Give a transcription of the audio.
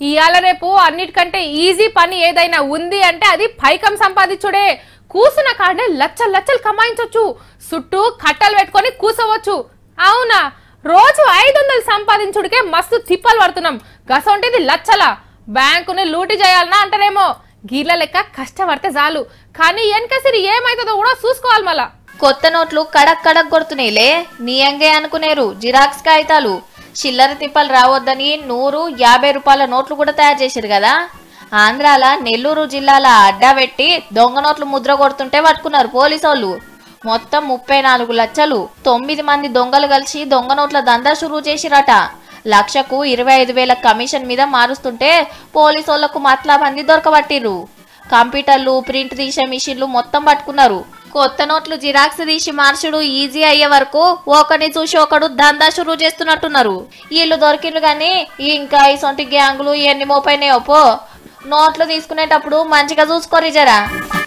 ఇవాళ రేపు అన్నిటికంటే ఈజీ పని ఏదైనా ఉంది అంటే అది పైకం సంపాదించుడే కూసిన కాడే లచ్చలు లచ్చలు కమాయించవచ్చు చుట్టూ కట్టలు పెట్టుకొని కూసవచ్చు అవునా రోజు ఐదు వందలు సంపాదించుడికే మస్తు తిప్పలు పడుతున్నాం గసంటేది లచ్చల బ్యాంకుని లూటి చేయాలనా అంటారేమో గీర్ల లెక్క కష్టపడితే చాలు కానీ వెనకసిరి ఏమైతుందో కూడా చూసుకోవాలి మళ్ళా కొత్త నోట్లు కడక్ కడక్ కొడుతున్నాయిలే నీయంగే అనుకునేరు జిరాక్స్ కాగితాలు చిల్లర తిప్పలు రావద్దని నూరు యాభై రూపాయల నోట్లు కూడా తయారు చేశారు కదా ఆంధ్రాల నెల్లూరు జిల్లాల అడ్డా పెట్టి దొంగ నోట్లు ముద్ర కొడుతుంటే పట్టుకున్నారు పోలీసోళ్ళు మొత్తం ముప్పై నాలుగు లక్షలు తొమ్మిది మంది దొంగలు కలిసి దొంగ నోట్ల దందా షురూ చేసిరట లక్షకు ఇరవై ఐదు వేల కమిషన్ మీద మారుస్తుంటే పోలీసోళ్లకు మట్లా మంది దొరకబట్టిర్రు కంప్యూటర్లు ప్రింట్ తీసే మిషన్లు మొత్తం పట్టుకున్నారు కొత్త నోట్లు జిరాక్స్ తీసి మార్చుడు ఈజీ అయ్యే వరకు ఒకరిని చూసి ఒకడు దందా షురూ చేస్తున్నట్టున్నారు వీళ్ళు దొరికిండ్రు కానీ ఇంకా ఇసొంటి గ్యాంగులు ఎన్ని మోపైనాయో పో నోట్లు తీసుకునేటప్పుడు మంచిగా చూసుకోరి జరా